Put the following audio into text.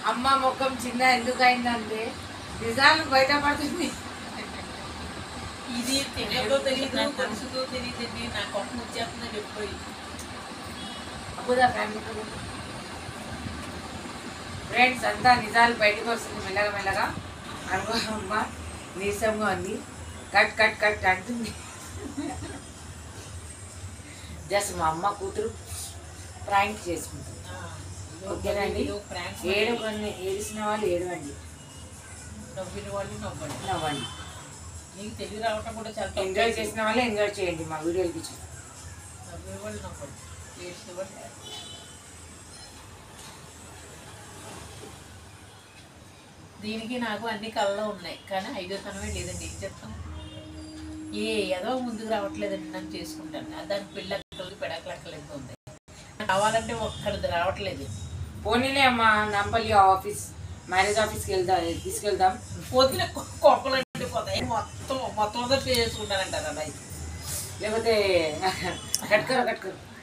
అమ్మ ముఖం చిన్న ఎందుకు అయిందంటే నిజాలు బయటపడుతుంది ఇది తెలియదో తెలియదు తెలుసుదో తెలియదండి నా కొట్టం వచ్చేస్తుందని చెప్పి అప్పుదా ఫ్యామిలీ ఫ్రెండ్స్ అంతా నిజాలు బయటకు వస్తుంది మెల్లగా మెల్లగా అనుకో అమ్మ నీరసంగా ఉంది కట్ కట్ కట్ అంటుంది జస్ట్ మా అమ్మ కూతురు ప్రాంక్ చేసుకుంటుంది ఓకేనండి ఏడు కొన్ని ఏడిసిన వాళ్ళు ఏడవండి నవ్విన వాళ్ళు నవ్వండి నవ్వండి నీకు తెలివి రావటం కూడా చాలా తక్కువ. ఎంజాయ్ చేసిన వాళ్ళు ఎంజాయ్ చేయండి మా వీడియోలకి చూ నవ్విన వాళ్ళు నవ్వండి ఏడ్చిన వాళ్ళు ఏడవండి. దీనికి నాకు అన్ని కళ్ళలో ఉన్నాయి కానీ ఐదో తనమే లేదండి ఏం చెప్తాం ఏ ఏదో ముందుకు రావట్లేదండి నన్ను చేసుకుంటాను దాని పిల్ల పెడకలెక్కలేదు ఉంది కావాలంటే ఒక్కడిది రావట్లేదు పోనీలే అమ్మా నంపల్లి ఆఫీస్ మ్యారేజ్ ఆఫీస్కి వెళ్దాం తీసుకెళ్దాం పొద్దున కొక్కలు అంటే పోతాయి మొత్తం మొత్తం అంతా చేసుకుంటానంటారు అలా అయితే లేకపోతే కట్కర కట్కర